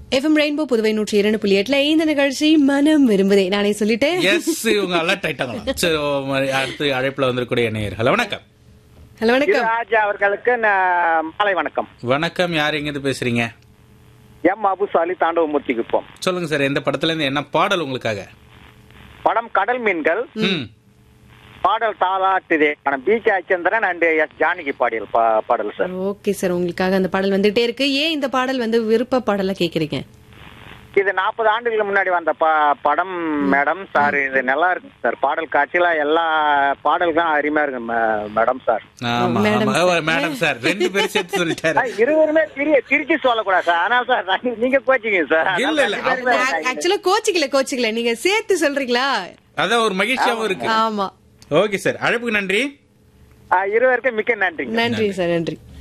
FM rainbow Puduvai நூற்றி இரண்டு புள்ளி எட்டுல இந்த நிகழ்ச்சி மனம் விரும்புதே நானே சொல்லிட்டேன் எஸ் இவங்க அலர்ட் ஆயிட்டாங்களா சரி ஓ, ம- அடுத்து அழைப்புல வந்திருக்கூடிய நேயர் ஹலோ வணக்கம் ஹலோ வணக்கம் ராஜா அவர்களுக்கு நான் மாலை வணக்கம் வணக்கம் யார் எங்க இருந்து பேசுறீங்க எம் அபுசாலி தாண்டவமூர்த்தி குப்பம் சொல்லுங்க சார் எந்த படத்துல இருந்து என்ன பாடல் உங்களுக்காக படம் கடல் மீன்கள் ம் பாடல் தாலாட்டுதே படம் பி கே அச்சந்திரன் அண்ட் எஸ் ஜானகி பாடியல் பா- பாடல் சார் ஓகே சார் உங்களுக்காக அந்த பாடல் வந்துட்டே இருக்கு ஏன் இந்த பாடல் வந்து விருப்ப பாடலா கேக்குறீங்க இது நாற்பது ஆண்டுகளுக்கு முன்னாடி வந்த ப- படம் மேடம் சார் இது நல்லா இருக்கு சார் பாடல் காட்சியில எல்லா பாடல்களும் அருமையா இருக்கு மே- மேடம் சார் ஆமா மேடம் ஆமா ஓ, மேடம் சார் ரெண்டு பேரும் சேர்த்து சொல்லிட்டாரு ஆ, இருவருமே திரி திருச்சி சொல்லக்கூடாது சார் ஆனால் சார் நான் நீங்க கோச்சிங்க சார் இல்ல, இல்ல, ஆக்சுவலா கோச்சிக்கல கோச்சிக்கல நீங்க சேர்த்து சொல்றீங்களா அதான் ஒரு மகிழ்ச்சியாவும் இருக்கு ஆமா ஓகே சார் அழைப்புக்கு நன்றி ஆ, இருவருக்கும் மிக்க நன்றிங்க நன்றி சார் நன்றி